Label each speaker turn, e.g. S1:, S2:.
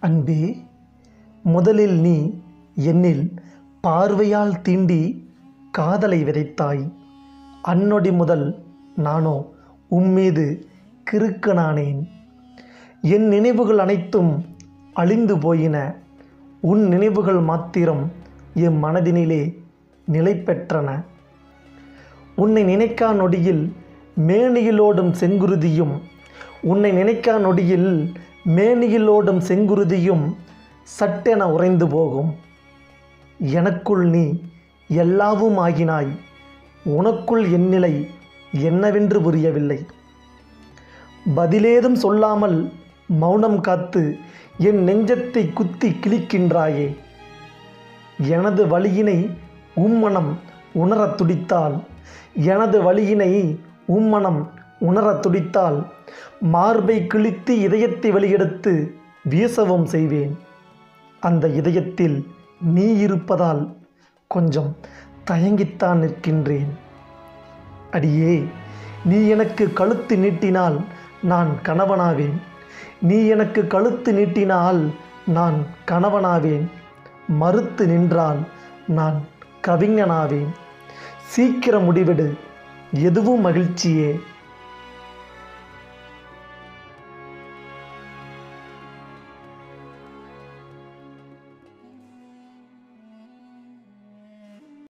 S1: அன்பே முதலில் நீ என்னில் பார்வையால் தீண்டி காதலை விதைத்தாய் அந்நொடி முதல் நானோ உம்மீது கிறுக்கனானேன் என் நினைவுகள் அனைத்தும் அழிந்து போயின உன் நினைவுகள் மாத்திரம் என் மனதினிலே நிலை பெற்றன உன்னை நினைக்கா நொடியில் மேனியிலோடும் செங்குருதியும் உன்னை நினைக்கா நொடியில் மேனியிலோடும் செங்குருதியும் சட்டென உறைந்து போகும் எனக்குள் நீ எல்லாவும் ஆகினாய் உனக்குள் என் நிலை என்னவென்று புரியவில்லை பதிலேதும் சொல்லாமல் மௌனம் காத்து என் நெஞ்சத்தை குத்தி கிழிக்கின்றாயே எனது வழியினை உம்மனம் உணரத் துடித்தால் எனது வழியினை உம்மனம் உணரத் துடித்தால் மார்பை கிழித்து இதயத்தை வெளியெடுத்து வீசவும் செய்வேன் அந்த இதயத்தில் நீ இருப்பதால் கொஞ்சம் தயங்கித்தான் நிற்கின்றேன் அடியே நீ எனக்கு கழுத்து நீட்டினால் நான் கணவனாவேன் நீ எனக்கு கழுத்து நீட்டினால் நான் கணவனாவேன் மறுத்து நின்றால் நான் கவிஞனாவேன் சீக்கிரம் முடிவெடு எதுவும் மகிழ்ச்சியே